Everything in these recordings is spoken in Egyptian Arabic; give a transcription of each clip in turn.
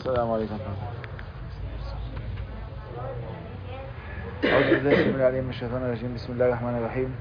السلام عليكم أعوذ بالله السميع العليم من الشيطان الرجيم بسم الله الرحمن الرحيم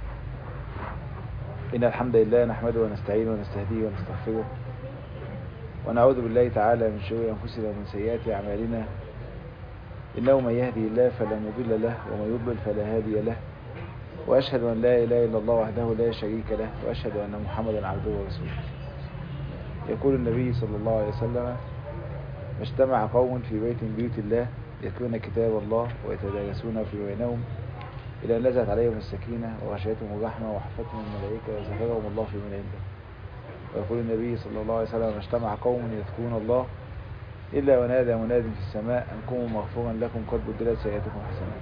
إن الحمد لله نحمده ونستعينه ونستهديه ونستغفره ونعوذ بالله تعالى من شرور أنفسنا ومن سيئات أعمالنا إنه من يهدي الله فلا مضل له ومن يضلل فلا هادي له وأشهد أن لا إله إلا الله وحده لا شريك له وأشهد أن محمدا عبده ورسوله يقول النبي صلى الله عليه وسلم ما اجتمع قوم في بيت من بيوت الله يتلون كتاب الله ويتدارسونه في بينهم إلى أن نزلت عليهم السكينة وغشيتهم الرحمة وحفتهم الملائكة وذكرهم الله في من عنده ويقول النبي صلى الله عليه وسلم ما اجتمع قوم يذكرون الله إلا ونادى مناد في السماء أن قوموا مغفورا لكم قد بدلت سيئاتكم حسنات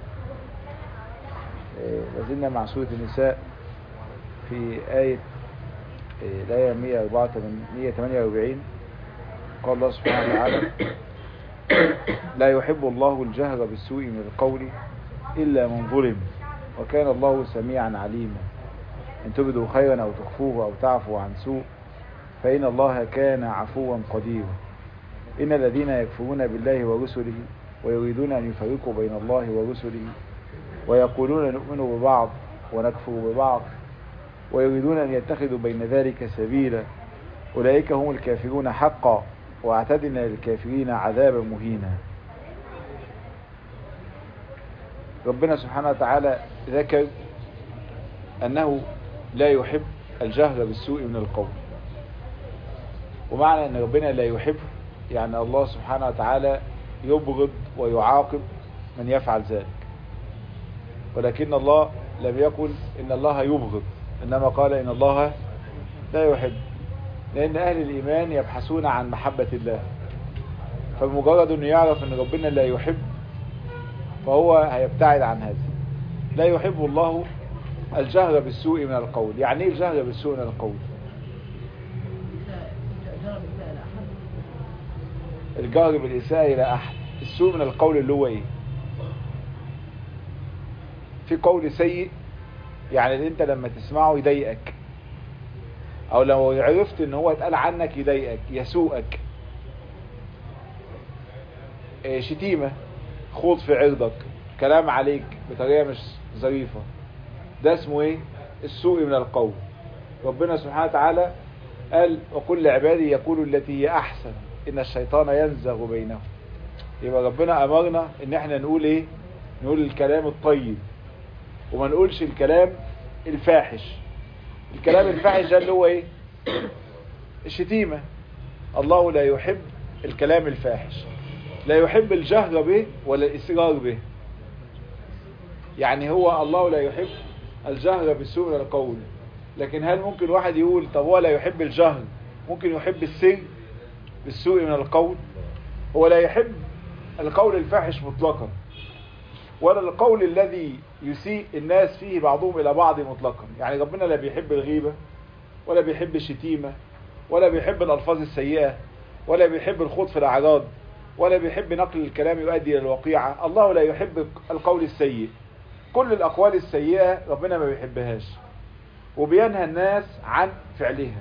لازلنا مع سورة النساء في آية الآية 148 قال الله سبحانه وتعالى لا يحب الله الجهر بالسوء من القول إلا من ظلم وكان الله سميعا عليما إن تبدوا خيرا أو تخفوه أو تعفوا عن سوء فإن الله كان عفوا قديرا إن الذين يكفرون بالله ورسله ويريدون أن يفرقوا بين الله ورسله ويقولون نؤمن ببعض ونكفر ببعض ويريدون أن يتخذوا بين ذلك سبيلا أولئك هم الكافرون حقا واعتدنا للكافرين عذابا مهينا ربنا سبحانه وتعالى ذكر أنه لا يحب الجهر بالسوء من القول ومعنى أن ربنا لا يحب يعني الله سبحانه وتعالى يبغض ويعاقب من يفعل ذلك ولكن الله لم يقل إن الله يبغض إنما قال إن الله لا يحب لأن أهل الإيمان يبحثون عن محبة الله فبمجرد أنه يعرف أن ربنا لا يحب فهو هيبتعد عن هذا لا يحب الله الجهر بالسوء من القول يعني ايه الجهر بالسوء من القول الجهر بالإساءة إلى أحد السوء من القول اللي هو إيه في قول سيء يعني اللي انت لما تسمعه يضايقك او لو عرفت ان هو اتقال عنك يضايقك يسوءك اه شتيمة خوض في عرضك كلام عليك بطريقة مش ظريفة ده اسمه ايه السوء من القول ربنا سبحانه وتعالى قال وكل عبادي يقولوا التي هي احسن ان الشيطان ينزغ بينهم يبقى ربنا امرنا ان احنا نقول ايه نقول الكلام الطيب وما نقولش الكلام الفاحش الكلام الفاحش ده اللي هو ايه الشتيمة الله لا يحب الكلام الفاحش لا يحب الجهر به ولا الإسرار به يعني هو الله لا يحب الجهر بالسوء من القول لكن هل ممكن واحد يقول طب هو لا يحب الجهر ممكن يحب السر بالسوء من القول هو لا يحب القول الفاحش مطلقا ولا القول الذي يسيء الناس فيه بعضهم إلى بعض مطلقا يعني ربنا لا بيحب الغيبة ولا بيحب الشتيمة ولا بيحب الألفاظ السيئة ولا بيحب الخوض في الأعراض ولا بيحب نقل الكلام يؤدي إلى الوقيعة الله لا يحب القول السيء كل الأقوال السيئة ربنا ما بيحبهاش وبينهى الناس عن فعلها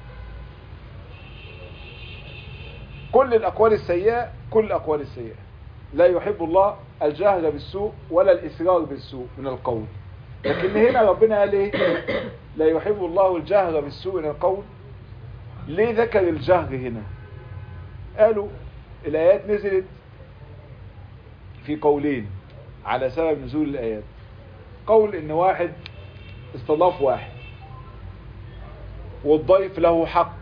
كل الأقوال السيئة كل الأقوال السيئة لا يحب الله الجهر بالسوء ولا الإسرار بالسوء من القول لكن هنا ربنا قال ايه لا يحب الله الجهر بالسوء من القول ليه ذكر الجهر هنا قالوا الآيات نزلت في قولين على سبب نزول الآيات قول ان واحد استضاف واحد والضيف له حق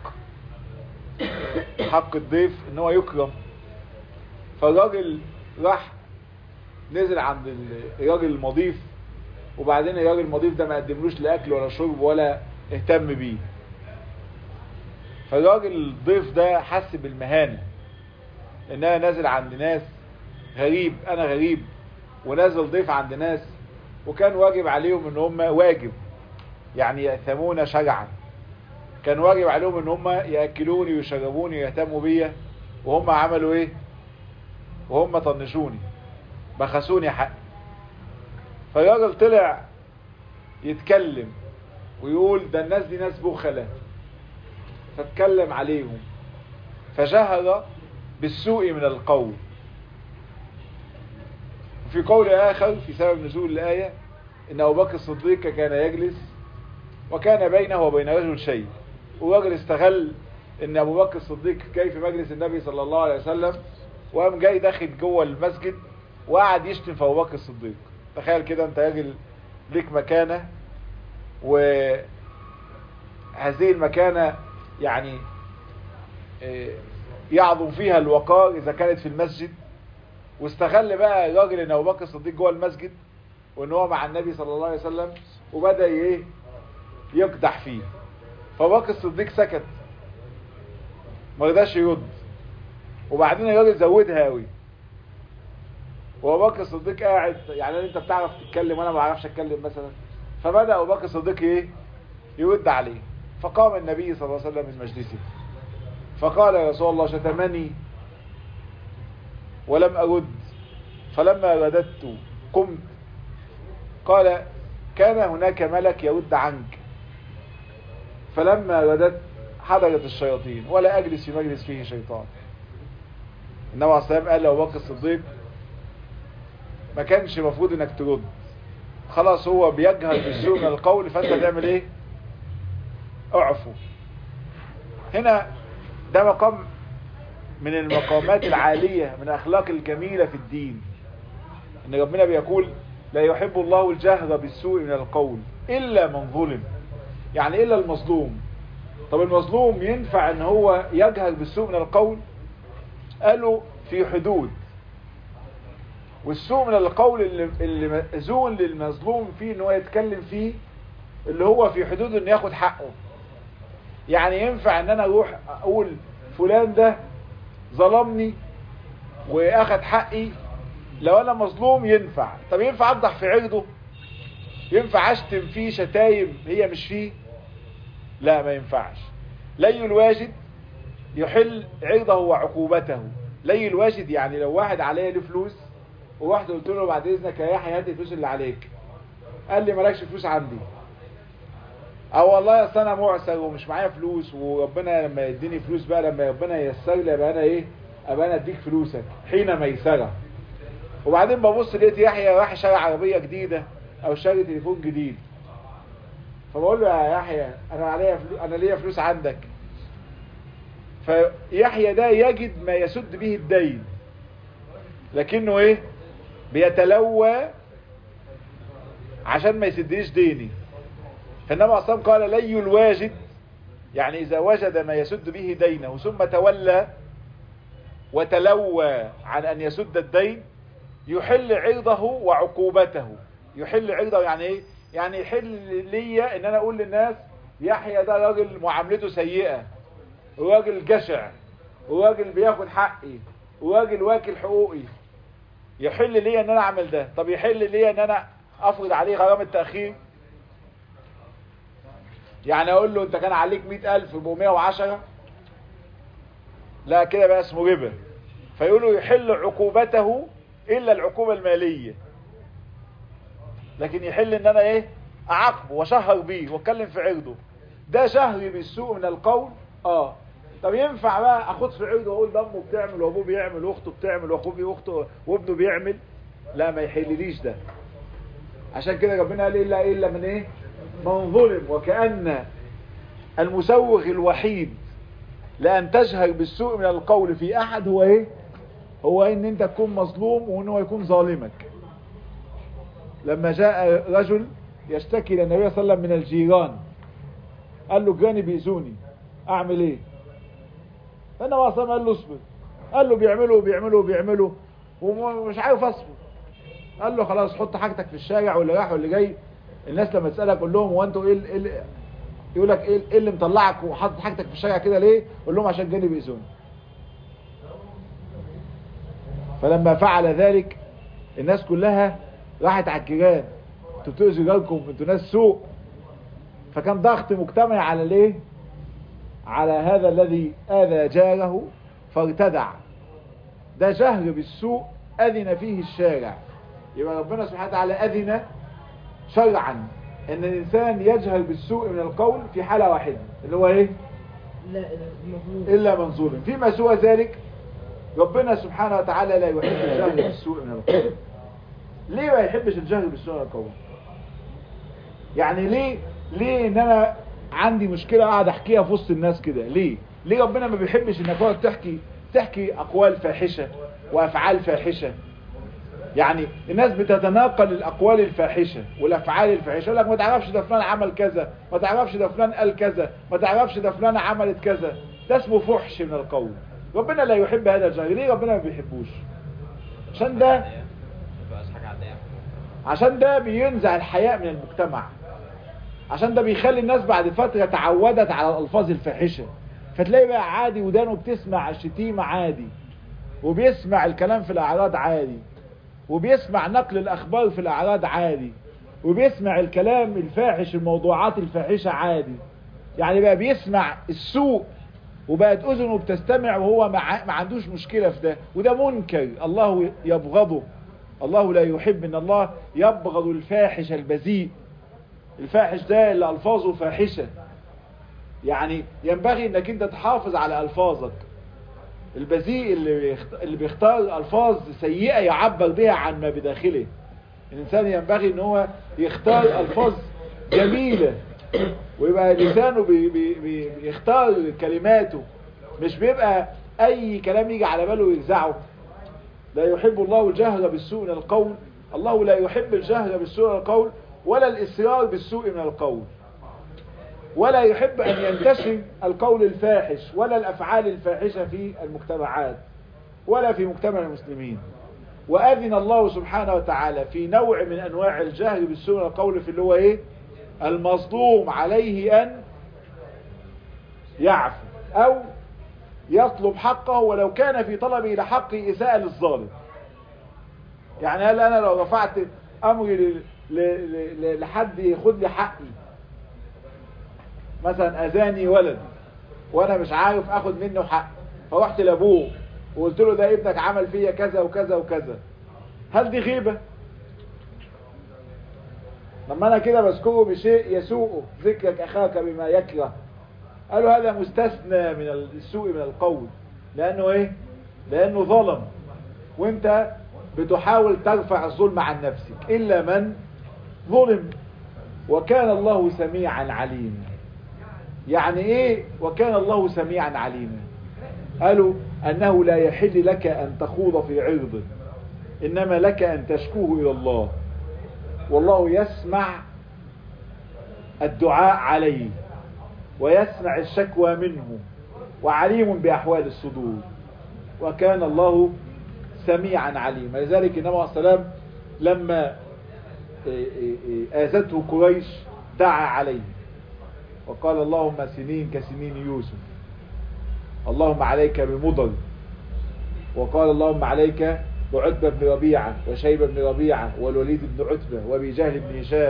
حق الضيف ان هو يكرم فالراجل راح نزل عند الراجل المضيف وبعدين الراجل المضيف ده ما قدملوش لاكل ولا شرب ولا اهتم بيه فالراجل الضيف ده حس بالمهانة ان انا نازل عند ناس غريب انا غريب ونازل ضيف عند ناس وكان واجب عليهم ان هم واجب يعني يأثمون شجعا كان واجب عليهم ان هم يأكلوني ويشربوني ويهتموا بيا وهم عملوا ايه وهم طنشوني بخسوني حق فالراجل طلع يتكلم ويقول ده الناس دي ناس بخلة فاتكلم عليهم فجهر بالسوء من القول وفي قول آخر في سبب نزول الآية إن أبو بكر الصديق كان يجلس وكان بينه وبين رجل شيء والراجل استغل إن أبو بكر الصديق جاي في مجلس النبي صلى الله عليه وسلم وقام جاي داخل جوه المسجد وقعد يشتم في أبو بكر الصديق تخيل كده أنت راجل ليك مكانة وهذه المكانة يعني يعظم فيها الوقار إذا كانت في المسجد واستغل بقى الراجل ان ابو بكر الصديق جوه المسجد وان هو مع النبي صلى الله عليه وسلم وبدا ايه يقدح فيه فابو بكر الصديق سكت ما رضاش يرد وبعدين الراجل زودها قوي وابو بكر الصديق قاعد يعني انت بتعرف تتكلم وانا ما بعرفش اتكلم مثلا فبدا ابو بكر الصديق ايه يرد عليه فقام النبي صلى الله عليه وسلم من مجلسه فقال يا رسول الله شتمني ولم أرد فلما رددت قمت قال كان هناك ملك يرد عنك فلما رددت حضرت الشياطين ولا أجلس في مجلس فيه شيطان النبي عليه السلام قال لأبو بكر الصديق ما كانش المفروض انك ترد خلاص هو بيجهر بالسوء من القول فانت تعمل ايه اعفو هنا ده مقام من المقامات العالية من الأخلاق الجميلة في الدين إن ربنا بيقول لا يحب الله الجهر بالسوء من القول إلا من ظلم يعني إلا المظلوم طب المظلوم ينفع إن هو يجهر بالسوء من القول قالوا في حدود والسوء من القول اللي, اللي مأذون للمظلوم فيه إن هو يتكلم فيه اللي هو في حدود إنه ياخد حقه يعني ينفع إن أنا أروح أقول فلان ده ظلمني واخد حقي لو انا مظلوم ينفع طب ينفع اقدح في عرضه ينفع اشتم فيه شتايم هي مش فيه لا ما ينفعش لي الواجد يحل عرضه وعقوبته لي الواجد يعني لو واحد عليه له فلوس وواحد قلت له بعد اذنك يا يحيى هات الفلوس اللي عليك قال لي مالكش فلوس عندي او والله اصل انا معسر ومش معايا فلوس وربنا لما يديني فلوس بقى لما ربنا ييسر لي ابقى انا ايه ابقى انا اديك فلوسك حين ميسره وبعدين ببص لقيت يحيى راح شاري عربيه جديده او شاري تليفون جديد فبقول له يا يحيى انا عليا فلوس انا ليا فلوس عندك فيحيى ده يجد ما يسد به الدين لكنه ايه بيتلوى عشان ما يسدنيش ديني فالنبي عليه الصلاة قال لي الواجد يعني إذا وجد ما يسد به دينه ثم تولى وتلوى عن أن يسد الدين يحل عرضه وعقوبته يحل عرضه يعني إيه؟ يعني يحل لي إن أنا أقول للناس يحيى ده راجل معاملته سيئة وراجل جشع وراجل بياخد حقي وراجل واكل حقوقي يحل لي ان انا اعمل ده طب يحل لي ان انا افرض عليه غرامة تأخير يعني اقول له انت كان عليك مئة الف بمئة وعشرة لا كده بقى اسمه ربا فيقولوا يحل عقوبته الا العقوبة المالية لكن يحل ان انا ايه اعاقبه واشهر بيه واتكلم في عرضه ده شهر بالسوء من القول اه طب ينفع بقى اخد في عرضه واقول ده امه بتعمل وابوه بيعمل واخته بتعمل واخوه واخته وابنه بيعمل لا ما يحلليش ده عشان كده ربنا قال الا الا من ايه من ظلم وكأن المسوغ الوحيد لأن تجهر بالسوء من القول في أحد هو إيه هو إن أنت تكون مظلوم وإن هو يكون ظالمك لما جاء رجل يشتكي للنبي صلى الله عليه وسلم من الجيران قال له جيراني بيأذوني أعمل إيه فالنبي صلى الله عليه وسلم قال له اصبر قال له بيعملوا بيعملوا بيعملوا ومش عارف اصبر قال له خلاص حط حاجتك في الشارع واللي رايح واللي جاي الناس لما تسالك قول لهم هو انتوا ايه ايه يقول لك ايه اللي مطلعك وحاطط حاجتك في الشارع كده ليه قول لهم عشان جاني بيأذوني فلما فعل ذلك الناس كلها راحت على الجيران انتوا بتؤذوا جاركم انتوا ناس سوء فكان ضغط مجتمعي على الايه على هذا الذي اذى جاره فارتدع ده جهر بالسوء اذن فيه الشارع يبقى ربنا سبحانه وتعالى اذن شرعا ان الانسان يجهر بالسوء من القول في حالة واحدة اللي هو ايه لا مظلوم الا من ظلم فيما سوى ذلك ربنا سبحانه وتعالى لا يحب الجهل بالسوء من القول ليه ما يحبش الجهل بالسوء من القول يعني ليه ليه ان انا عندي مشكلة قاعد احكيها في وسط الناس كده ليه ليه ربنا ما بيحبش انك تقعد تحكي تحكي اقوال فاحشة وافعال فاحشة يعني الناس بتتناقل الاقوال الفاحشة والافعال الفاحشة يقول لك ما تعرفش ده فلان عمل كذا ما تعرفش ده فلان قال كذا ما تعرفش ده فلان عملت كذا ده اسمه فحش من القول ربنا لا يحب هذا الجهل ليه ربنا ما بيحبوش عشان ده عشان ده بينزع الحياء من المجتمع عشان ده بيخلي الناس بعد فترة تعودت على الألفاظ الفاحشة فتلاقي بقى عادي ودانه بتسمع الشتيمة عادي وبيسمع الكلام في الأعراض عادي وبيسمع نقل الأخبار في الأعراض عادي وبيسمع الكلام الفاحش الموضوعات الفاحشة عادي يعني بقى بيسمع السوء وبقت أذنه بتستمع وهو ما عندوش مشكلة في ده وده منكر الله يبغضه الله لا يحب ان الله يبغض الفاحش البذيء الفاحش ده اللي الفاظه فاحشة يعني ينبغي انك انت تحافظ على الفاظك البذيء اللي اللي بيختار الفاظ سيئة يعبر بها عن ما بداخله الانسان ينبغي ان هو يختار الفاظ جميلة ويبقى لسانه بي بي بي بيختار كلماته مش بيبقى اي كلام يجي على باله ويجزعه لا يحب الله الجهر بالسوء من القول الله لا يحب الجهر بالسوء من القول ولا الإصرار بالسوء من القول ولا يحب أن ينتشر القول الفاحش ولا الأفعال الفاحشة في المجتمعات ولا في مجتمع المسلمين وأذن الله سبحانه وتعالى في نوع من أنواع الجهر بالسوء من القول في اللي هو إيه المظلوم عليه أن يعفو أو يطلب حقه ولو كان في طلبه لحقه إساءة للظالم يعني هل أنا لو رفعت أمري لحد ياخد لي حقي مثلا أذاني ولد وأنا مش عارف أخد منه حق فرحت لأبوه وقلت له ده ابنك عمل فيا كذا وكذا وكذا هل دي غيبة لما أنا كده بذكره بشيء يسوءه ذكرك أخاك بما يكره قالوا هذا مستثنى من السوء من القول لأنه إيه لأنه ظلم وانت بتحاول ترفع الظلم عن نفسك إلا من ظلم وكان الله سميعا عليما يعني ايه وكان الله سميعا عليما قالوا انه لا يحل لك ان تخوض في عرضه انما لك ان تشكوه الى الله والله يسمع الدعاء عليه ويسمع الشكوى منه وعليم بأحوال الصدور وكان الله سميعا عليما لذلك النبي عليه السلام لما آذته قريش دعا عليه وقال اللهم سنين كسنين يوسف اللهم عليك بمضر وقال اللهم عليك بعتبة بن ربيعة وشيبة بن ربيعة والوليد بن عتبة وابي جهل بن هشام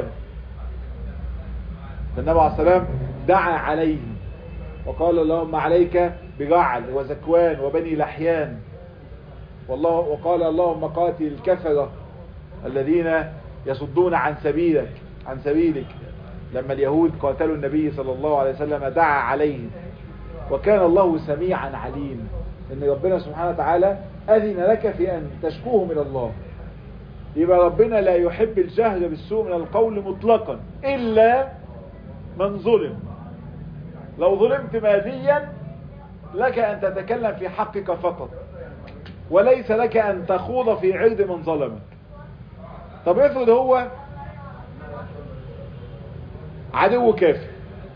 فالنبي عليه السلام دعا عليه وقال اللهم عليك برعل وزكوان وبني لحيان والله وقال اللهم قاتل الكفرة الذين يصدون عن سبيلك عن سبيلك لما اليهود قاتلوا النبي صلى الله عليه وسلم دعا عليهم وكان الله سميعا عليم ان ربنا سبحانه وتعالى اذن لك في ان تشكوه من الله يبقى ربنا لا يحب الجهل بالسوء من القول مطلقا الا من ظلم لو ظلمت ماديا لك ان تتكلم في حقك فقط وليس لك ان تخوض في عرض من ظلمك طب افرض هو عدو كافر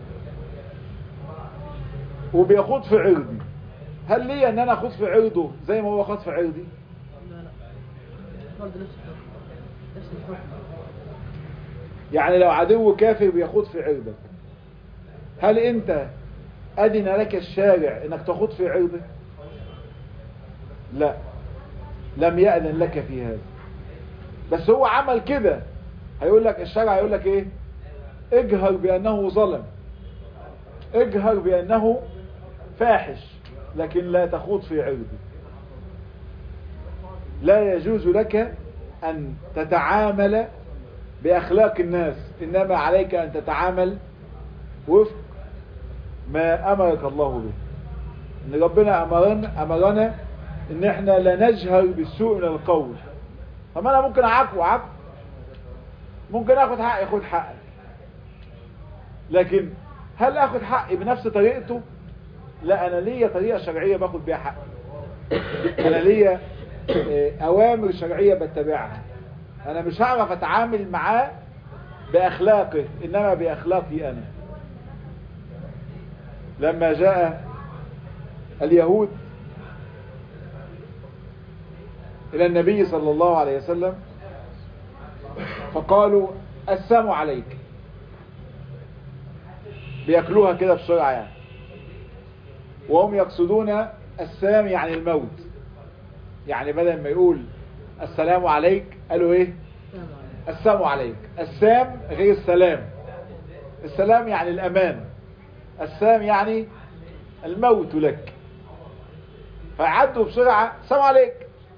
وبيخوض في عرضي هل لي ان انا اخوض في عرضه زي ما هو خاض في عرضي لا لا برضه نفس الحكم نفس الحكم يعني لو عدو كافر بيخوض في عرضك هل انت اذن لك الشارع انك تخوض في عرضه لا لم يأذن لك في هذا بس هو عمل كده هيقول لك الشرع هيقول لك ايه اجهر بانه ظلم اجهر بانه فاحش لكن لا تخوض في عرضه لا يجوز لك ان تتعامل باخلاق الناس انما عليك ان تتعامل وفق ما امرك الله به ان ربنا امرنا امرنا ان احنا لا نجهر بالسوء من القول طب انا ممكن اعاقبه عاقب ممكن اخد حقي خد حقك لكن هل اخد حقي بنفس طريقته لا انا ليا طريقة شرعية باخد بيها حقي انا ليا اه، اوامر شرعية بتبعها انا مش هعرف اتعامل معاه باخلاقه انما باخلاقي انا لما جاء اليهود الى النبي صلى الله عليه وسلم فقالوا السام عليك بياكلوها كده بسرعة يعني وهم يقصدون السام يعني الموت يعني بدل ما يقول السلام عليك قالوا ايه السلام عليك السام غير السلام السلام يعني الامان السام يعني الموت لك فعدوا بسرعة السلام عليك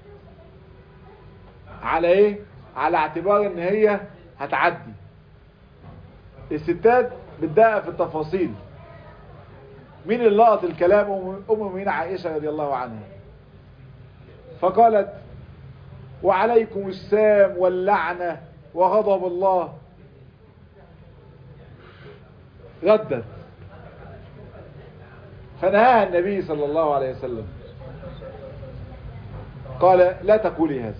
على ايه على اعتبار ان هي هتعدي الستات بتدقق في التفاصيل مين اللي لقط الكلام ام مين عائشة رضي الله عنها فقالت وعليكم السام واللعنة وغضب الله ردت فنهاها النبي صلى الله عليه وسلم قال لا تقولي هذا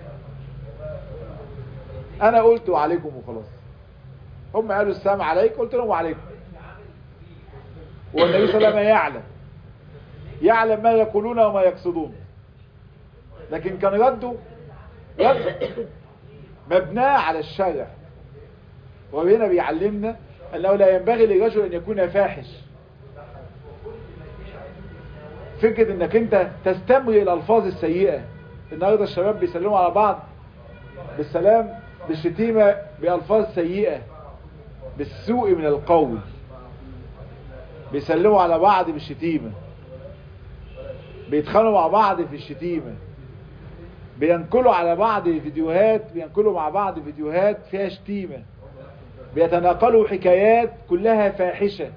انا قلت وعليكم وخلاص هم قالوا السلام عليك قلت لهم وعليكم والنبي صلى الله عليه وسلم يعلم يعلم ما يقولون وما يقصدون لكن كان رده رد مبناه على الشرع وهنا بيعلمنا انه لا ينبغي للرجل ان يكون فاحش فكرة انك انت تستمر الالفاظ السيئة النهاردة الشباب بيسلموا على بعض بالسلام بالشتيمة بألفاظ سيئة بالسوء من القول بيسلموا على بعض بالشتيمة بيتخانوا مع بعض في الشتيمة بينقلوا على بعض فيديوهات بينقلوا مع بعض فيديوهات فيها شتيمة بيتناقلوا حكايات كلها فاحشة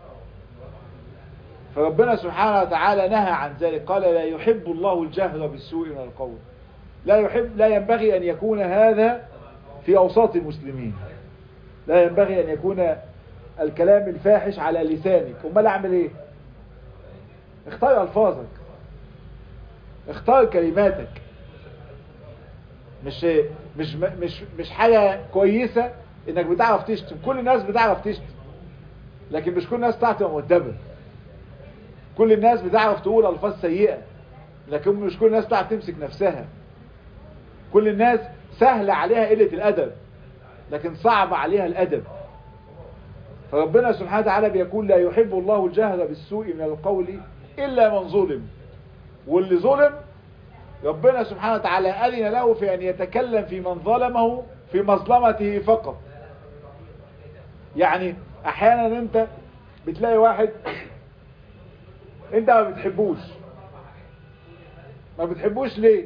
فربنا سبحانه وتعالى نهى عن ذلك قال لا يحب الله الجهر بالسوء من القول لا يحب لا ينبغي أن يكون هذا في أوساط المسلمين لا ينبغي أن يكون الكلام الفاحش على لسانك امال اعمل ايه اختار الفاظك اختار كلماتك مش مش مش مش حاجة كويسة انك بتعرف تشتم كل الناس بتعرف تشتم لكن مش كل الناس بتعرف تبقى مؤدبة كل الناس بتعرف تقول الفاظ سيئة لكن مش كل الناس بتعرف تمسك نفسها كل الناس سهل عليها قلة الادب لكن صعب عليها الادب فربنا سبحانه وتعالى بيقول لا يحب الله الجهر بالسوء من القول إلا من ظلم واللي ظلم ربنا سبحانه وتعالى أذن له في أن يتكلم في من ظلمه في مظلمته فقط يعني أحيانا أنت بتلاقي واحد أنت ما بتحبوش ما بتحبوش ليه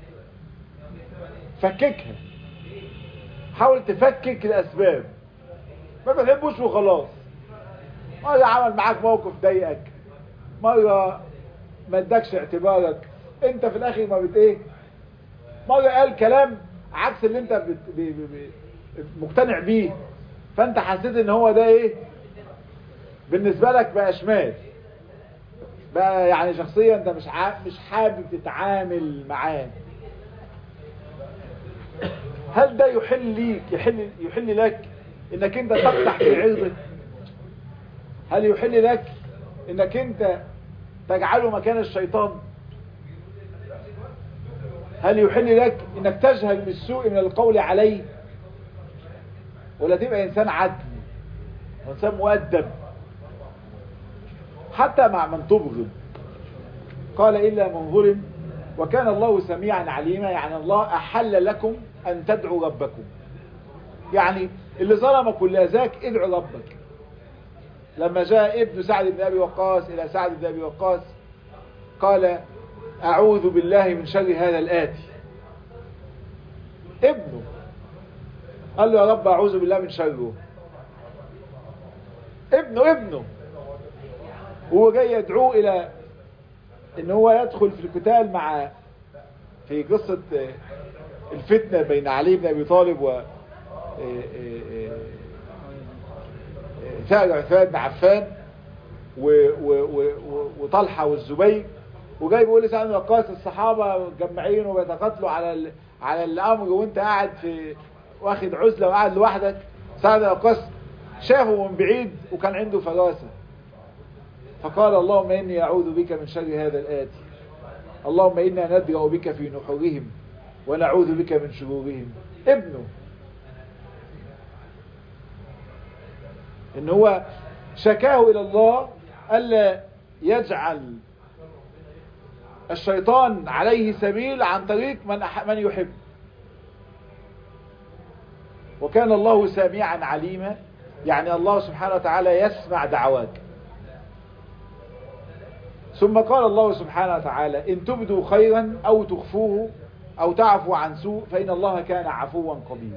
فككها حاول تفكك الأسباب ما بتحبوش وخلاص مرة عمل معاك موقف ضايقك مرة ما ادكش اعتبارك انت في الاخر ما بت ايه مرة قال كلام عكس اللي انت بت بي بي بي مقتنع بيه فانت حسيت ان هو ده ايه بالنسبة لك بقى شمال بقى يعني شخصيا انت مش مش حابب تتعامل معاه هل ده يحل ليك يحل يحل لك انك انت تقطع في عرضه هل يحل لك انك انت تجعله مكان الشيطان هل يحل لك انك تجهل بالسوء من القول عليه ولا تبقى انسان عدل وانسان مؤدب حتى مع من تبغض قال إلا من ظلم وكان الله سميعا عليما يعني الله أحل لكم أن تدعوا ربكم يعني اللي ظلمك واللي أذاك ادعوا ربك لما جاء ابن سعد بن أبي وقاص إلى سعد بن أبي وقاص قال أعوذ بالله من شر هذا الآتي ابنه قال له يا رب أعوذ بالله من شره ابنه ابنه وهو جاي يدعوه إلى ان هو يدخل في القتال مع في قصة الفتنة بين علي بن ابي طالب و سائر عثمان بن عفان وطلحة والزبير وجاي بيقول لي سعد بن وقاص الصحابة مجمعين وبيتقاتلوا على ال... على الامر وانت قاعد في واخد عزلة وقاعد لوحدك سعد بن وقاص شافه من بعيد وكان عنده فراسة فقال اللهم إني أعوذ بك من شر هذا الآتي اللهم إنا ندرأ بك في نحورهم ونعوذ بك من شرورهم ابنه إن هو شكاه إلى الله ألا يجعل الشيطان عليه سبيل عن طريق من, أح من يحب وكان الله سامعا عليما يعني الله سبحانه وتعالى يسمع دعواك ثم قال الله سبحانه وتعالى إن تبدوا خيرا أو تخفوه أو تعفوا عن سوء فإن الله كان عفوا قديرا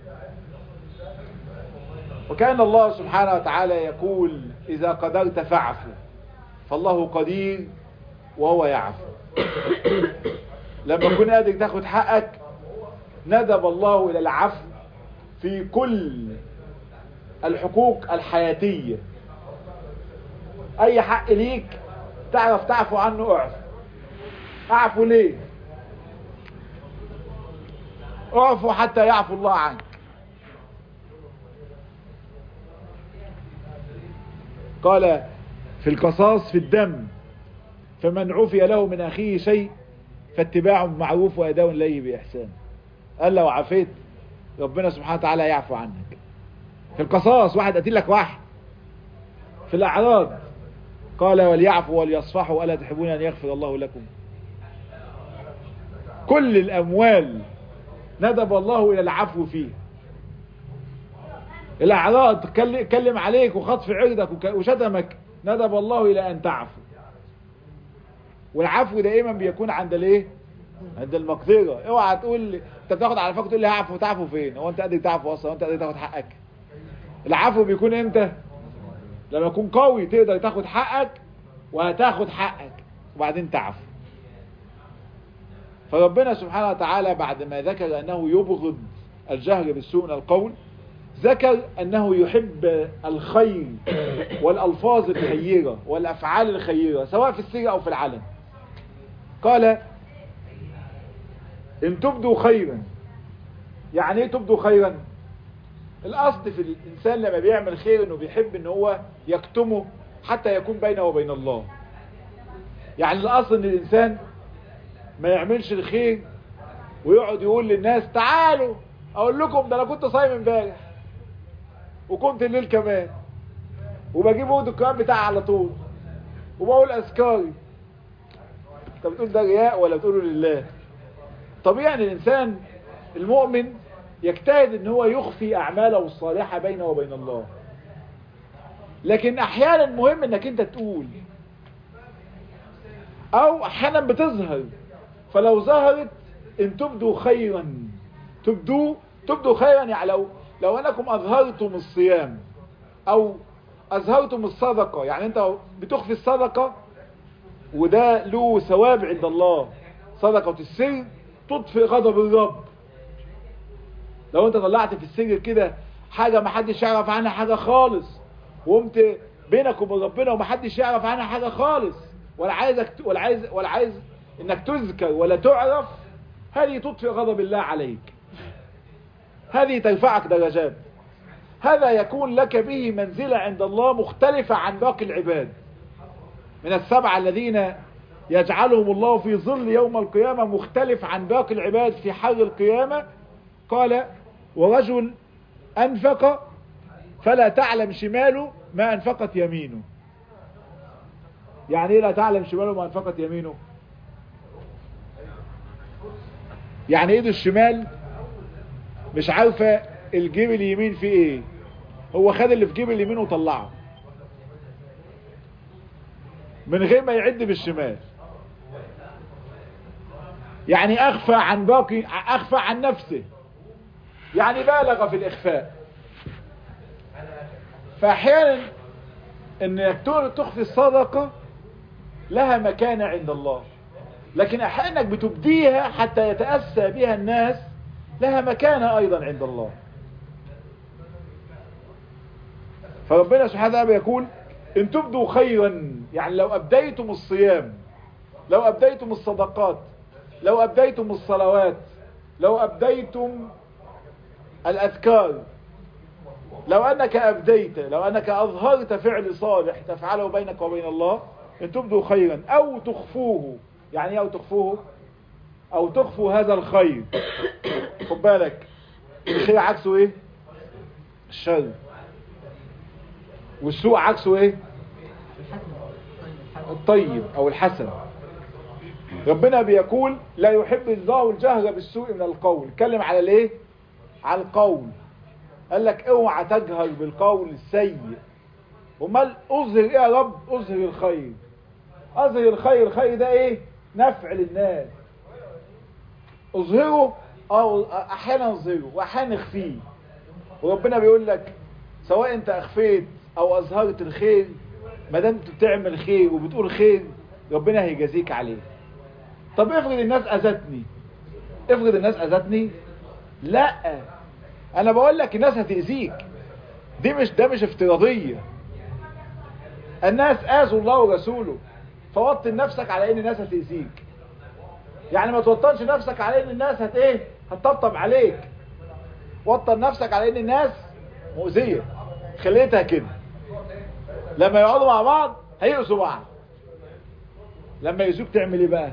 وكان الله سبحانه وتعالى يقول إذا قدرت فاعفو فالله قدير وهو يعفو لما كنت قادر تاخد حقك ندب الله إلى العفو في كل الحقوق الحياتية أي حق ليك تعرف تعفو عنه اعفو اعفو ليه اعفو حتى يعفو الله عنك قال في القصاص في الدم فمن عفي له من أخيه شيء فاتباع معروف وأداء إليه بإحسان قال لو عفيت ربنا سبحانه وتعالى يعفو عنك في القصاص واحد قتل لك واحد في الأعراض قال وليعفوا وليصفحوا ألا تحبون أن يغفر الله لكم كل الأموال ندب الله إلى العفو فيه الأعراض كلم عليك وخطف عرضك وشتمك ندب الله إلى أن تعفو والعفو دائما بيكون عند الايه عند المقدرة اوعى تقول انت بتاخد على فكره تقول لي هعفو تعفو فين هو انت قادر تعفو اصلا انت قادر تاخد حقك العفو بيكون امتى لما تكون قوي تقدر تاخد حقك وهتاخد حقك وبعدين تعفو فربنا سبحانه وتعالى بعد ما ذكر انه يبغض الجهر بالسوء من القول ذكر انه يحب الخير والالفاظ الخيرة والافعال الخيرة سواء في السر او في العلن قال ان تبدوا خيرا يعني ايه تبدوا خيرا الاصل في الانسان لما بيعمل خير انه بيحب ان هو يكتمه حتى يكون بينه وبين الله يعني الاصل ان الانسان ما يعملش الخير ويقعد يقول للناس تعالوا اقول لكم ده انا كنت صايم امبارح وكنت الليل كمان وبجيب عود القرآن بتاعي على طول وبقول اذكاري انت بتقول ده رياء ولا بتقوله لله طبيعي ان الانسان المؤمن يجتهد ان هو يخفي اعماله الصالحة بينه وبين الله لكن احيانا مهم انك انت تقول او احيانا بتظهر فلو ظهرت ان تبدوا خيرا تبدوا تبدوا خيرا يعني لو لو انكم اظهرتم الصيام او اظهرتم الصدقة يعني انت بتخفي الصدقة وده له ثواب عند الله صدقة السر تطفئ غضب الرب لو انت طلعت في السر كده حاجة ما حدش يعرف عنها حاجة خالص وقمت بينك وبين ربنا وما حدش يعرف عنها حاجة خالص ولا عايزك ولا عايز ولا عايز انك تذكر ولا تعرف هذه تطفئ غضب الله عليك هذه ترفعك درجات هذا يكون لك به منزلة عند الله مختلفة عن باقي العباد من السبعة الذين يجعلهم الله في ظل يوم القيامة مختلف عن باقي العباد في حر القيامة قال ورجل أنفق فلا تعلم شماله ما أنفقت يمينه يعني ايه لا تعلم شماله ما أنفقت يمينه يعني ايده الشمال مش عارفة الجيب اليمين فيه ايه هو خد اللي في جيب اليمين وطلعه من غير ما يعد بالشمال يعني اخفى عن باقي اخفى عن نفسه يعني بالغ في الاخفاء فاحيانا انك تخفي الصدقة لها مكانة عند الله لكن احيانا بتبديها حتى يتأسى بها الناس لها مكانة ايضا عند الله فربنا سبحانه وتعالى يقول ان تبدوا خيرا يعني لو ابديتم الصيام لو ابديتم الصدقات لو ابديتم الصلوات لو ابديتم الاذكار لو انك ابديت لو انك اظهرت فعل صالح تفعله بينك وبين الله ان تبدوا خيرا او تخفوه يعني ايه او تخفوه او تخفوا هذا الخير خد بالك الخير عكسه ايه الشر والسوء عكسه ايه الطيب او الحسن ربنا بيقول لا يحب الله الجهر بالسوء من القول اتكلم على الايه على القول قال لك اوعى تجهر بالقول السيء امال اظهر ايه يا رب اظهر الخير اظهر الخير الخير ده ايه نفع للناس اظهره او احيانا اظهره واحيانا اخفيه وربنا بيقول لك سواء انت اخفيت او اظهرت الخير ما دام انت بتعمل خير وبتقول خير ربنا هيجازيك عليه طب افرض الناس اذتني افرض الناس اذتني لا انا بقول لك الناس هتأذيك دي مش ده مش افتراضية الناس اذوا الله ورسوله فوطن نفسك على ان الناس هتأذيك يعني ما توطنش نفسك على ان الناس هت ايه هتطبطب عليك وطن نفسك على ان الناس مؤذية خليتها كده لما يقعدوا مع بعض هيقسوا بعض لما يزوك تعمل ايه بقى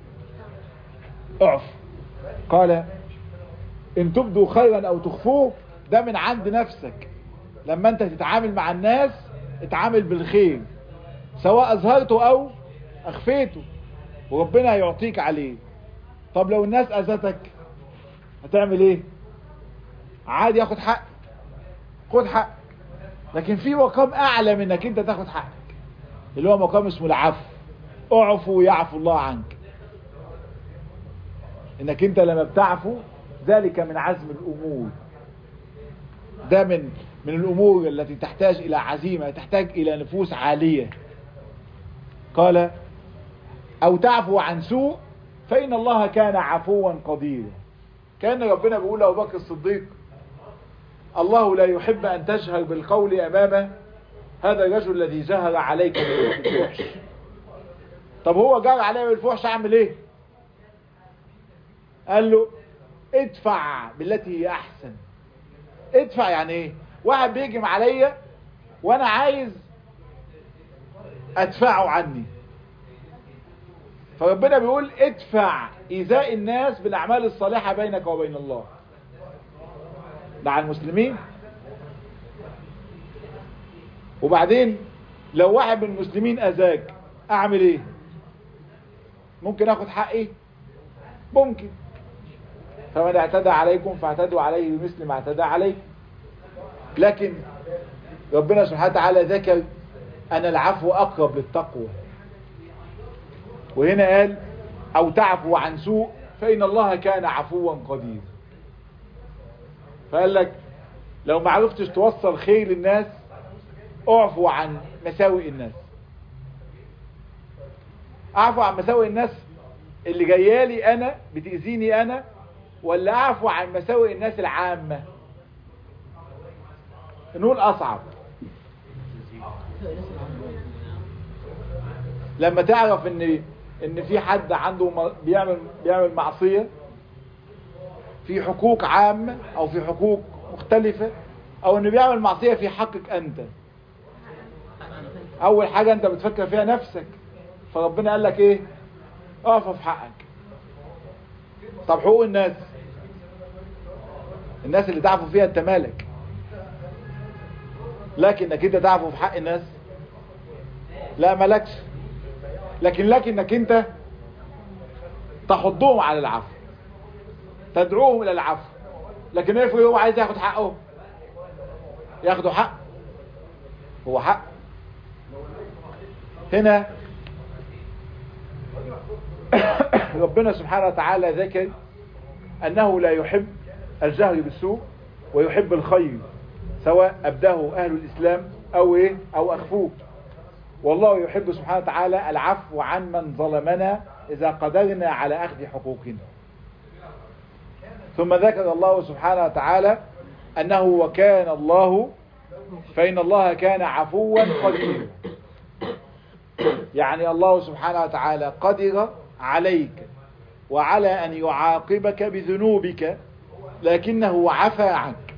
اعف قال ان تبدوا خيرا او تخفوه ده من عند نفسك لما انت تتعامل مع الناس اتعامل بالخير سواء اظهرته او اخفيته وربنا هيعطيك عليه طب لو الناس اذتك هتعمل ايه عادي ياخد حق خد حق لكن في مقام اعلى من انك انت تاخد حقك اللي هو مقام اسمه العفو اعفو ويعفو الله عنك انك انت لما بتعفو ذلك من عزم الامور ده من من الامور التي تحتاج الى عزيمة تحتاج الى نفوس عالية قال او تعفو عن سوء فان الله كان عفوا قديرا كان ربنا بيقول ابو بكر الصديق الله لا يحب ان تجهر بالقول امامه هذا الرجل الذي جهر عليك بالفحش طب هو جهر علي بالفحش اعمل ايه قال له ادفع بالتي هي احسن ادفع يعني ايه واحد بيجم عليا وانا عايز ادفعه عني فربنا بيقول ادفع ايذاء الناس بالاعمال الصالحة بينك وبين الله مع المسلمين وبعدين لو واحد من المسلمين اذاك اعمل ايه ممكن اخد حقي ممكن فمن اعتدى عليكم فاعتدوا عليه بمثل ما اعتدى عليكم لكن ربنا سبحانه وتعالى ذكر ان العفو اقرب للتقوى وهنا قال او تعفو عن سوء فان الله كان عفوا قدير فقال لك لو ما عرفتش توصل خير للناس اعفو عن مساوئ الناس اعفو عن مساوئ الناس اللي جايالي انا بتأذيني انا ولا اعفو عن مساوئ الناس العامة نقول اصعب لما تعرف ان ان في حد عنده بيعمل بيعمل معصية في حقوق عامة او في حقوق مختلفة او انه بيعمل معصية في حقك انت اول حاجة انت بتفكر فيها نفسك فربنا قال لك ايه اقف في حقك طب حقوق الناس الناس اللي تعفو فيها انت مالك لكنك انت تعفو في حق الناس لا مالكش لكن لكنك انت تحضهم على العفو تدعوهم الى العفو لكن افرض هو عايز ياخد حقه ياخدوا حق هو حق هنا ربنا سبحانه وتعالى ذكر انه لا يحب الجهر بالسوء ويحب الخير سواء ابداه اهل الاسلام او ايه او اخفوه والله يحب سبحانه وتعالى العفو عن من ظلمنا إذا قدرنا على أخذ حقوقنا ثم ذكر الله سبحانه وتعالى أنه وكان الله فإن الله كان عفوا قديرا يعني الله سبحانه وتعالى قدر عليك وعلى أن يعاقبك بذنوبك لكنه عفى عنك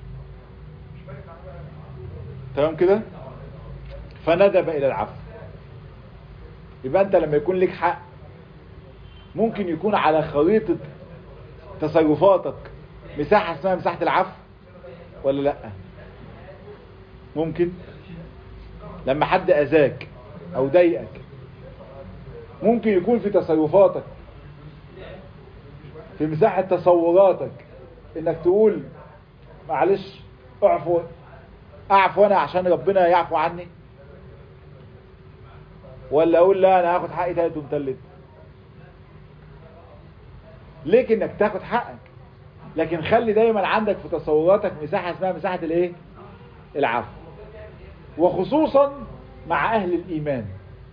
تمام كده فندب إلى العفو يبقى أنت لما يكون لك حق ممكن يكون على خريطة تصرفاتك مساحة اسمها مساحة العفو ولا لا ممكن لما حد أذاك أو ضايقك ممكن يكون في تصرفاتك في مساحة تصوراتك انك تقول معلش اعفو اعفو انا عشان ربنا يعفو عني ولا اقول لا انا هاخد حقي تالت ومتلت ليك انك تاخد حقك لكن خلي دايما عندك في تصوراتك مساحة اسمها مساحة الايه العفو وخصوصا مع اهل الايمان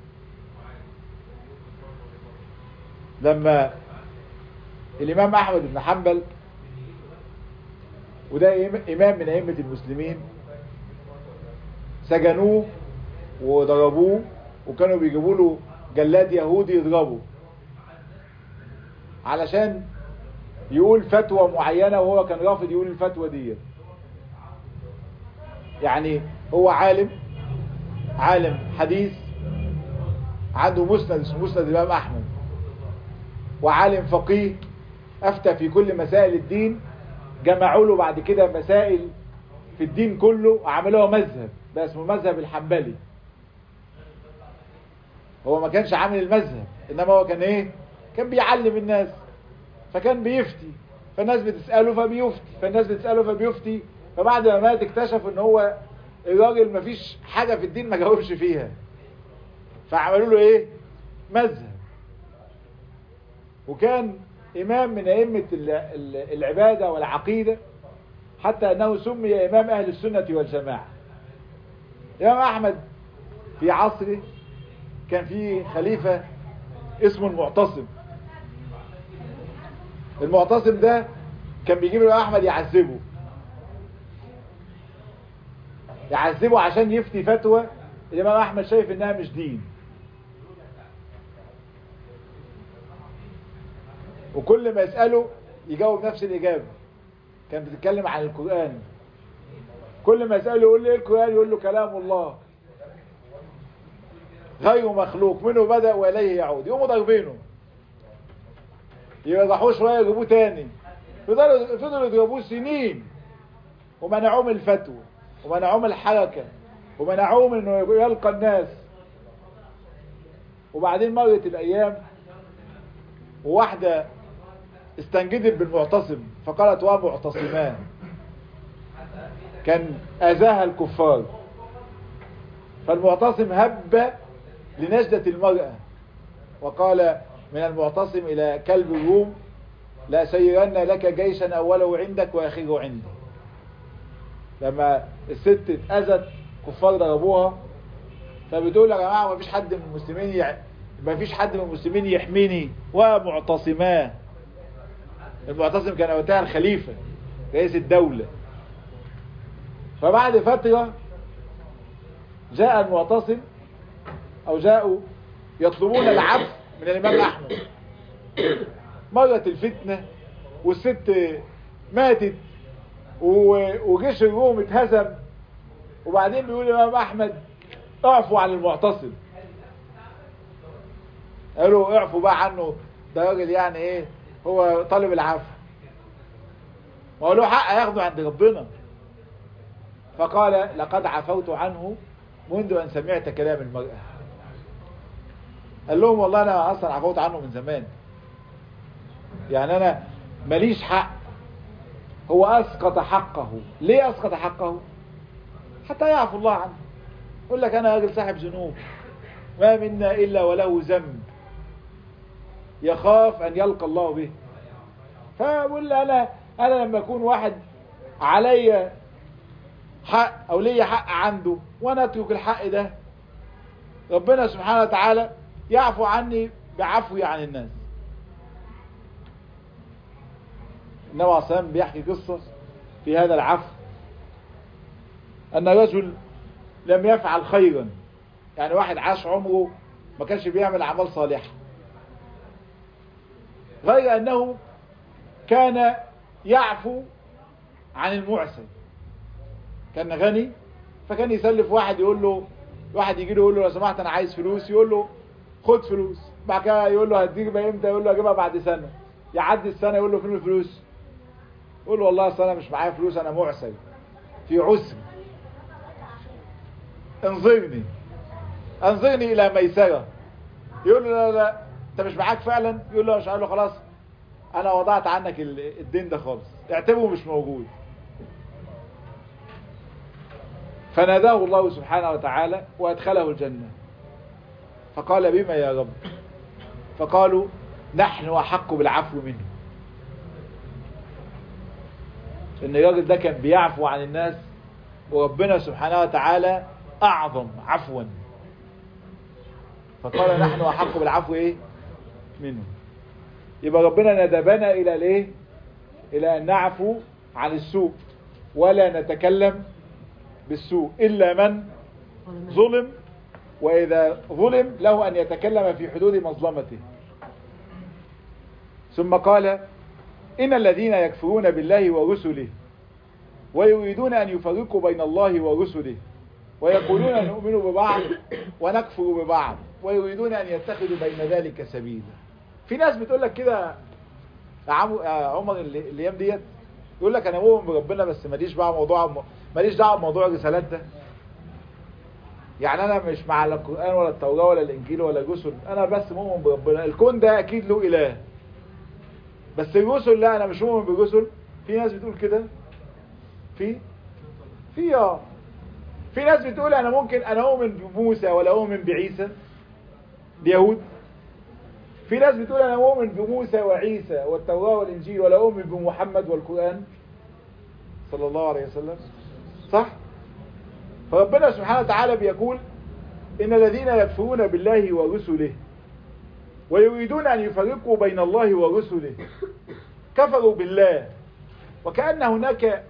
لما الامام احمد بن حنبل وده امام من ائمة المسلمين سجنوه وضربوه وكانوا بيجيبوا له جلاد يهودي يضربه علشان يقول فتوى معينة وهو كان رافض يقول الفتوى دي يعني هو عالم عالم حديث عنده مسند اسمه مسند الامام احمد وعالم فقيه افتى في كل مسائل الدين جمعوا له بعد كده مسائل في الدين كله عملوها مذهب ده اسمه مذهب الحنبلي هو ما كانش عامل المذهب انما هو كان ايه كان بيعلم الناس فكان بيفتي فالناس بتسأله فبيفتي فالناس بتسأله فبيفتي فبعد ما مات اكتشف ان هو الراجل ما فيش حاجة في الدين ما جاوبش فيها فعملوا له ايه مذهب وكان امام من ائمة العبادة والعقيدة حتى انه سمي امام اهل السنة والجماعة امام احمد في عصره كان في خليفة اسمه المعتصم المعتصم ده كان بيجيب الامام احمد يعذبه يعذبه عشان يفتي فتوى الامام احمد شايف انها مش دين وكل ما يسأله يجاوب نفس الإجابة كان بتتكلم عن القرآن كل ما يسأله يقول له ايه القرآن يقول له كلام الله غير مخلوق منه بدأ وإليه يعود يقوموا ضاربينه يرضحوه شوية يجيبوه تاني فضلوا فضلوا يضربوه سنين ومنعوه من الفتوى ومنعوه من الحركة ومنعوه من انه يلقى الناس وبعدين مرت الأيام وواحدة استنجدت بالمعتصم فقالت ومعتصمان كان أذاها الكفار فالمعتصم هب لنجدة المرأة وقال من المعتصم إلى كلب الروم لا سيرن لك جيشا أوله عندك وآخره عندي لما الست اتأذت كفار ضربوها فبتقول يا جماعة ما فيش حد من المسلمين يع... ما فيش حد من المسلمين يحميني ومعتصمان المعتصم كان وقتها الخليفة رئيس الدولة فبعد فترة جاء المعتصم او جاءوا يطلبون العفو من الامام احمد مرت الفتنة والست ماتت وجيش الروم اتهزم وبعدين بيقول الامام احمد اعفوا عن المعتصم قالوا اعفوا بقى عنه ده راجل يعني ايه هو طالب العفو ما هو له حق ياخده عند ربنا فقال لقد عفوت عنه منذ ان سمعت كلام المرأة قال لهم والله انا اصلا عفوت عنه من زمان يعني انا ماليش حق هو اسقط حقه ليه اسقط حقه حتى يعفو الله عنه يقول لك انا راجل صاحب ذنوب ما منا الا وله ذنب يخاف ان يلقى الله به فبقول انا انا لما اكون واحد عليا حق او ليا حق عنده وانا اترك الحق ده ربنا سبحانه وتعالى يعفو عني بعفوي عن الناس النبي عليه الصلاة والسلام بيحكي قصة في هذا العفو أن رجل لم يفعل خيرا يعني واحد عاش عمره ما كانش بيعمل أعمال صالحة غير أنه كان يعفو عن المعسر كان غني فكان يسلف واحد يقول له واحد يجي له يقول له لو سمحت انا عايز فلوس يقول له خد فلوس بعد كده يقول له هديك بقى امتى يقول له هجيبها بعد سنه يعدي السنه يقول له فين الفلوس يقول له والله اصل انا مش معايا فلوس انا معسر في عسر انظرني انظرني الى ميسره يقول له لا لا انت مش معاك فعلا يقول له مش قال له خلاص انا وضعت عنك ال- الدين ده خالص اعتبره مش موجود فناداه الله سبحانه وتعالى وادخله الجنة فقال بما يا رب فقالوا نحن احق بالعفو منه ان الراجل ده كان بيعفو عن الناس وربنا سبحانه وتعالى اعظم عفوا فقال نحن احق بالعفو ايه منه يبقى ربنا ندبنا الى الايه الى ان نعفو عن السوء ولا نتكلم بالسوء الا من ظلم واذا ظلم له ان يتكلم في حدود مظلمته ثم قال ان الذين يكفرون بالله ورسله ويريدون ان يفرقوا بين الله ورسله ويقولون نؤمن ببعض ونكفر ببعض ويريدون ان يتخذوا بين ذلك سبيلا في ناس بتقول لك كده يا عم يا عمر اللي- الايام ديت يقول لك انا مؤمن بربنا بس ماليش بقى موضوع ماليش دعوه بموضوع الرسالات ده يعني انا مش مع لا القران ولا التوراه ولا الانجيل ولا الرسل انا بس مؤمن بربنا الكون ده اكيد له اله بس الرسل لا انا مش مؤمن بالرسل في ناس بتقول كده في في اه في ناس بتقول انا ممكن انا اؤمن بموسى ولا اؤمن بعيسى اليهود في ناس بتقول انا مؤمن بموسى وعيسى والتوراة والانجيل ولا اؤمن بمحمد والقرآن صلى الله عليه وسلم صح فربنا سبحانه وتعالى بيقول ان الذين يكفرون بالله ورسله ويريدون ان يفرقوا بين الله ورسله كفروا بالله وكأن هناك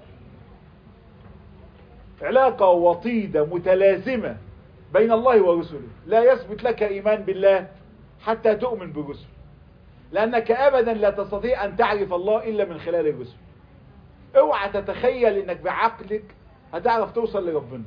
علاقة وطيدة متلازمة بين الله ورسله لا يثبت لك إيمان بالله حتى تؤمن بالرسل لأنك أبدا لا تستطيع أن تعرف الله إلا من خلال الرسل اوعى تتخيل انك بعقلك هتعرف توصل لربنا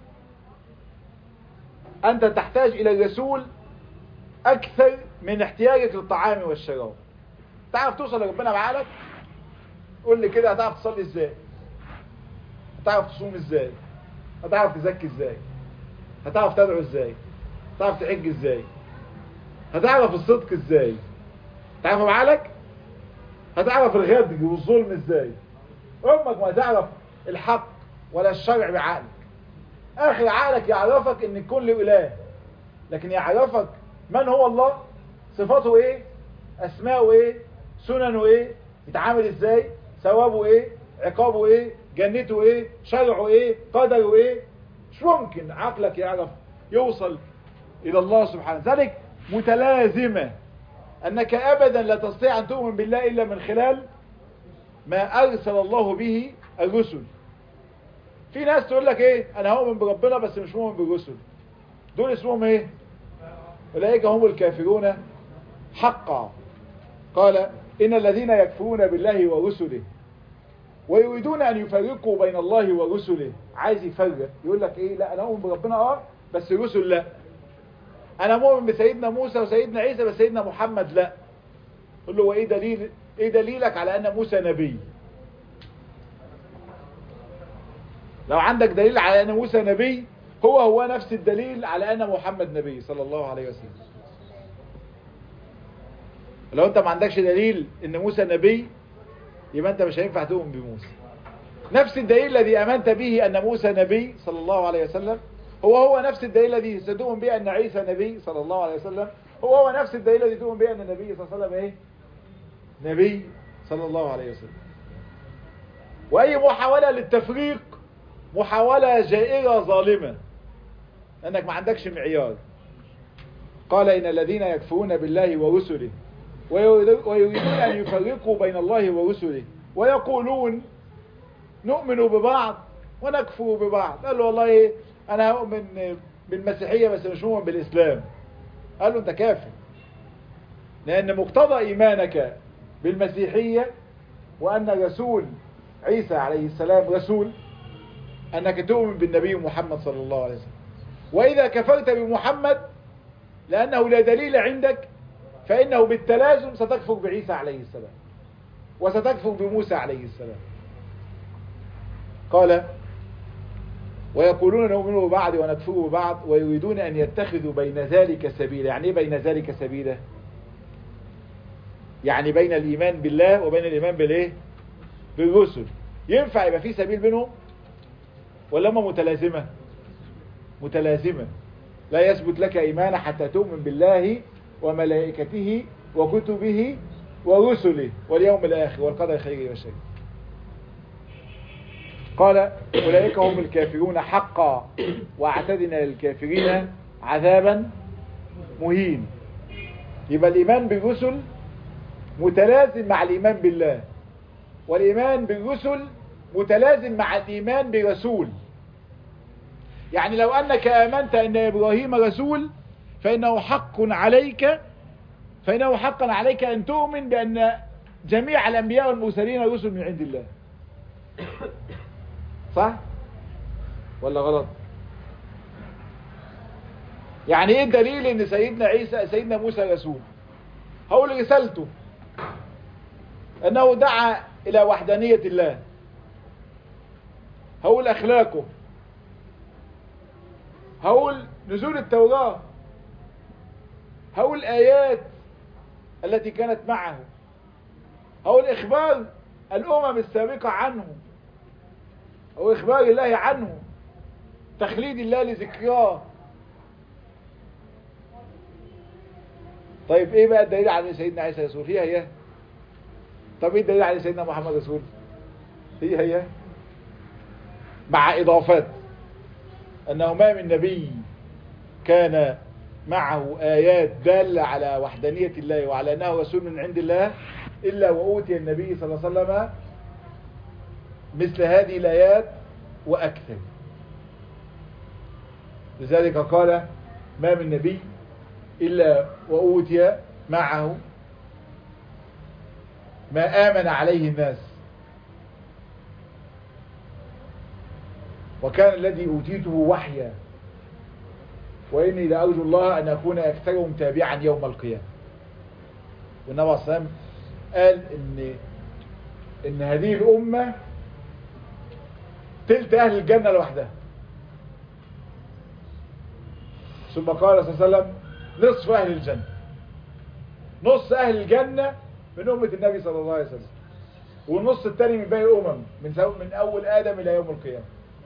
انت تحتاج الى الرسول اكثر من احتياجك للطعام والشراب تعرف توصل لربنا بعقلك قول لي كده هتعرف تصلي ازاي هتعرف تصوم ازاي هتعرف تزكي ازاي هتعرف تدعو ازاي هتعرف تحج ازاي هتعرف الصدق ازاي تعرف بعقلك هتعرف الغدر والظلم ازاي عمرك ما تعرف الحق ولا الشرع بعقلك اخر عقلك يعرفك ان كل اله لكن يعرفك من هو الله صفاته ايه اسماءه ايه سننه ايه يتعامل ازاي ثوابه ايه عقابه ايه جنته ايه شرعه ايه قدره ايه مش ممكن عقلك يعرف يوصل الى الله سبحانه ذلك متلازمة انك ابدا لا تستطيع ان تؤمن بالله الا من خلال ما ارسل الله به الرسل في ناس تقول لك ايه انا هؤمن بربنا بس مش مؤمن بالرسل دول اسمهم ايه اولئك هم الكافرون حقا قال ان الذين يكفرون بالله ورسله ويريدون ان يفرقوا بين الله ورسله عايز يفرق يقول لك ايه لا انا اؤمن بربنا اه بس الرسل لا انا مؤمن بسيدنا موسى وسيدنا عيسى بس سيدنا محمد لا قل له وايه دليل ايه دليلك على ان موسى نبي لو عندك دليل على ان موسى نبي هو هو نفس الدليل على ان محمد نبي صلى الله عليه وسلم لو انت ما عندكش دليل ان موسى نبي يبقى انت مش هينفع تؤمن بموسى نفس الدليل الذي امنت به ان موسى نبي صلى الله عليه وسلم هو هو نفس الدليل الذي ستؤمن به ان عيسى نبي صلى الله عليه وسلم هو هو نفس الدليل الذي تؤمن به ان النبي صلى الله عليه وسلم ايه نبي صلى الله عليه وسلم واي محاولة للتفريق محاولة جائرة ظالمة انك ما عندكش معيار قال إن الذين يكفرون بالله ورسله ويريد- ويريدون أن يفرقوا بين الله ورسله ويقولون نؤمن ببعض ونكفر ببعض قال له والله إيه، أنا أؤمن بالمسيحية بس مش مؤمن بالإسلام قال له أنت كافر لأن مقتضى إيمانك بالمسيحية وأن رسول عيسى عليه السلام رسول أنك تؤمن بالنبي محمد صلى الله عليه وسلم وإذا كفرت بمحمد لأنه لا دليل عندك فإنه بالتلازم ستكفر بعيسى عليه السلام وستكفر بموسى عليه السلام قال ويقولون نؤمن ببعض ونكفر ببعض ويريدون أن يتخذوا بين ذلك سبيلا يعني ايه بين ذلك سبيلا يعني بين الإيمان بالله وبين الإيمان بالإيه بالرسل ينفع يبقى في سبيل بينهم ولا هم متلازمة متلازمة لا يثبت لك إيمان حتى تؤمن بالله وملائكته وكتبه ورسله واليوم الآخر والقدر خيره وشره قال أولئك هم الكافرون حقا واعتدنا للكافرين عذابا مهين يبقى الإيمان بالرسل متلازم مع الإيمان بالله والإيمان بالرسل متلازم مع الإيمان برسول يعني لو أنك آمنت أن إبراهيم رسول فإنه حق عليك فإنه حقا عليك أن تؤمن بأن جميع الأنبياء والمرسلين رسل من عند الله صح؟ ولا غلط؟ يعني ايه الدليل ان سيدنا عيسى سيدنا موسى رسول هقول رسالته انه دعا الى وحدانية الله هقول اخلاقه هقول نزول التوراة هقول ايات التي كانت معه هقول اخبار الامم السابقة عنه او اخبار الله عنه تخليد الله لذكراه طيب ايه بقى الدليل على سيدنا عيسى رسول هي هي طب ايه الدليل على سيدنا محمد رسول هي هي مع اضافات انه ما من نبي كان معه ايات دالة على وحدانية الله وعلى انه رسول من عند الله الا واوتي النبي صلى الله عليه وسلم مثل هذه الايات واكثر لذلك قال ما من نبي إلا وأوتي معه ما آمن عليه الناس وكان الذي أوتيته وحيا وإني لأرجو الله أن أكون أكثرهم تابعا يوم القيامة والنبي صلى الله عليه وسلم قال إن, إن هذه الأمة تلت أهل الجنة لوحدها ثم قال صلى الله عليه وسلم نصف أهل الجنة نص أهل الجنة من أمة النبي صلى الله عليه وسلم والنص الثاني من باقي الأمم من, سو... من أول آدم إلى يوم القيامة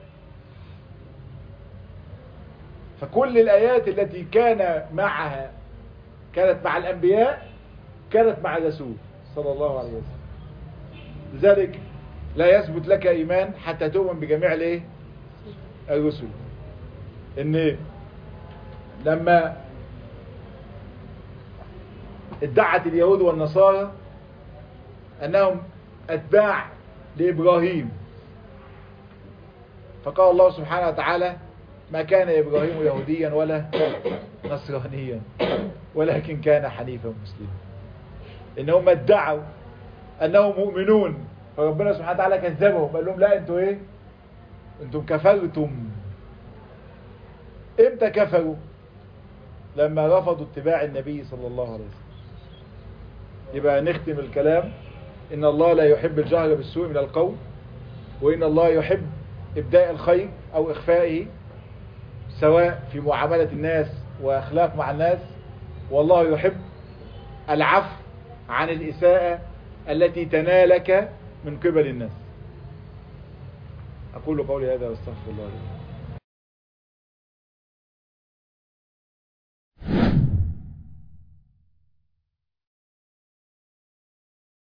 فكل الآيات التي كان معها كانت مع الأنبياء كانت مع الرسول صلى الله عليه وسلم لذلك لا يثبت لك إيمان حتى تؤمن بجميع الايه الرسل ان لما ادعت اليهود والنصارى انهم اتباع لابراهيم فقال الله سبحانه وتعالى ما كان ابراهيم يهوديا ولا نصرانيا ولكن كان حنيفا مسلما انهم ادعوا انهم مؤمنون فربنا سبحانه وتعالى كذبهم قال لهم لا انتوا ايه انتم كفرتم امتى كفروا لما رفضوا اتباع النبي صلى الله عليه وسلم يبقى نختم الكلام ان الله لا يحب الجهر بالسوء من القول وان الله يحب ابداء الخير او اخفائه سواء في معاملة الناس واخلاق مع الناس والله يحب العفو عن الاساءة التي تنالك من قبل الناس اقول قولي هذا واستغفر الله لي